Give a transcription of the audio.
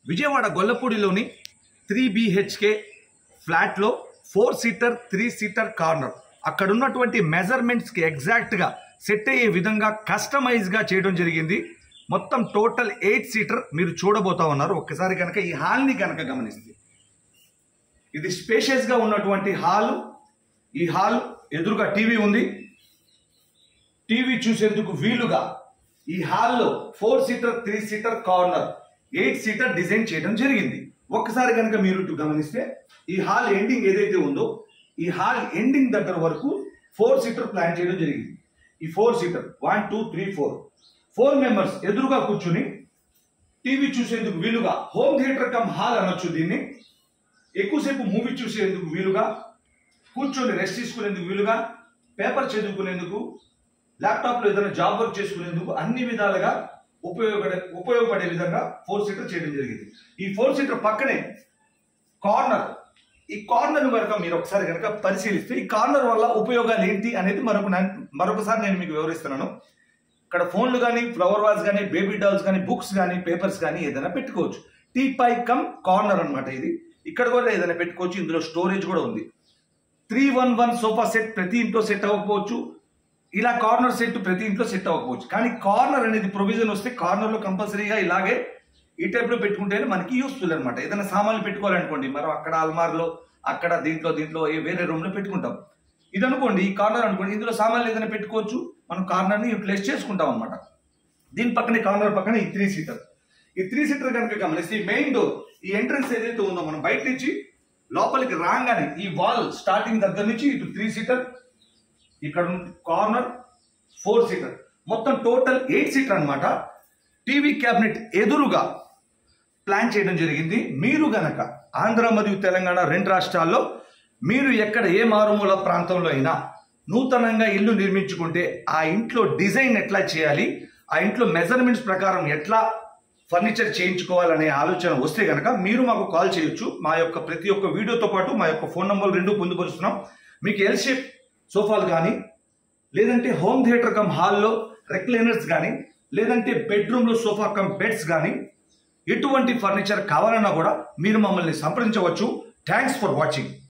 విజయవాడ గొల్లపూడిలోని three BHK ఫ్లాట్లో four seater three seater corner అక్కడ ఉన్నటువంటి మెజర్మెంట్స్కి ఎగ్జాక్ట్గా సెట్ అయ్యే విధంగా కస్టమైజ్గా చేయడం జరిగింది మొత్తం టోటల్ ఎయిట్ సీటర్ మీరు చూడబోతా ఉన్నారు ఒక్కసారి కనుక ఈ హాల్ని కనుక గమనిస్తే ఇది స్పేషియస్గా ఉన్నటువంటి హాల్ ఈ హాల్ ఎదురుగా టీవీ ఉంది టీవీ చూసేందుకు వీలుగా ఈ హాల్లో four seater three seater corner eight seater design చేయడం జరిగింది ఒక్కసారి కనుక మీరు ఇటు గమనిస్తే ఈ హాల్ ఎండింగ్ ఏదైతే ఉందో ఈ హాల్ ఎండింగ్ దగ్గర వరకు ఫోర్ సీటర్ ప్లాన్ చేయడం జరిగింది ఈ four seater one two three four four members ఎదురుగా కూర్చుని టీవీ చూసేందుకు వీలుగా హోమ్ థియేటర్ కమ్ హాల్ అనొచ్చు దీన్ని ఎక్కువసేపు మూవీ చూసేందుకు వీలుగా కూర్చొని రెస్ట్ తీసుకునేందుకు వీలుగా పేపర్ చదువుకునేందుకు ల్యాప్టాప్లో ఏదైనా జాబ్ వర్క్ చేసుకునేందుకు అన్ని విధాలుగా ఉపయోగపడే ఉపయోగపడే విధంగా ఫోర్ సీటర్ చేయడం జరిగింది ఈ ఫోర్ సీటర్ పక్కనే కార్నర్ ఈ కార్నర్ కనుక మీరు ఒకసారి కనుక పరిశీలిస్తే ఈ కార్నర్ వల్ల ఉపయోగాలు ఏంటి అనేది మరొక నా- మరొకసారి నేను మీకు వివరిస్తున్నాను ఇక్కడ ఫోన్లు కానీ ఫ్లవర్ వాజ్ కానీ బేబీ డాల్స్ కానీ బుక్స్ కానీ పేపర్స్ కానీ ఏదైనా పెట్టుకోవచ్చు టీ పై కమ్ కార్నర్ అన్నమాట ఇది ఇక్కడ కూడా ఏదైనా పెట్టుకోవచ్చు ఇందులో స్టోరేజ్ కూడా ఉంది three one one sofa set ప్రతి ఇంట్లో సెట్ అవ్వకపోవచ్చు ఇలా కార్నర్ సెట్ ప్రతి ఇంట్లో సెట్ అవ్వకపోవచ్చు కానీ కార్నర్ అనేది ప్రొవిజన్ వస్తే కార్నర్లో కంపల్సరీగా ఇలాగే ఈ టైప్లో పెట్టుకుంటేనే మనకి యూస్ఫుల్ అనమాట ఏదైనా సామాన్లు పెట్టుకోవాలనుకోండి మనం అక్కడ అల్మార్లో అక్కడ దీంట్లో దీంట్లో ఏ వేరే రూమ్లో పెట్టుకుంటాం ఇది అనుకోండి ఈ కార్నర్ అనుకోండి ఇందులో సామాన్లు ఏదైనా పెట్టుకోవచ్చు మనం కార్నర్ని యూటిలైజ్ చేసుకుంటాం అనమాట దీని పక్కనే కార్నర్ పక్కన ఈ త్రీ సీటర్ ఈ త్రీ సీటర్ కనుక గమనిస్తే ఈ మెయిన్ డోర్ ఈ ఎంట్రన్స్ ఏదైతే ఉందో మనం బయట నుంచి లోపలికి రాగానే ఈ వాల్ స్టార్టింగ్ దగ్గర నుంచి ఇటు త్రీ సీటర్ ఇక్కడ కార్నర్ ఫోర్ సీటర్ మొత్తం టోటల్ ఎయిట్ సీటర్ అన్నమాట టీవీ క్యాబినెట్ ఎదురుగా ప్లాన్ చేయడం జరిగింది మీరు గనక ఆంధ్ర మరియు తెలంగాణ రెండు రాష్ట్రాల్లో మీరు ఎక్కడ ఏ మారుమూల ప్రాంతంలో అయినా నూతనంగా ఇల్లు నిర్మించుకుంటే ఆ ఇంట్లో డిజైన్ ఎట్లా చేయాలి ఆ ఇంట్లో మెజర్మెంట్స్ ప్రకారం ఎట్లా ఫర్నిచర్ చేయించుకోవాలనే ఆలోచన వస్తే కనుక మీరు మాకు కాల్ చేయొచ్చు మా యొక్క ప్రతి ఒక్క వీడియోతో పాటు మా యొక్క ఫోన్ నంబర్ రెండు పొందుపరుస్తున్నాం మీకు ఎల్ షేప్ సోఫాలు కానీ లేదంటే హోమ్ థియేటర్ కమ్ హాల్లో రెక్లైనర్స్ కానీ లేదంటే బెడ్రూమ్లో సోఫా కమ్ బెడ్స్ కానీ ఎటువంటి ఫర్నిచర్ కావాలన్నా కూడా మీరు మమ్మల్ని సంప్రదించవచ్చు థ్యాంక్స్ ఫర్ వాచింగ్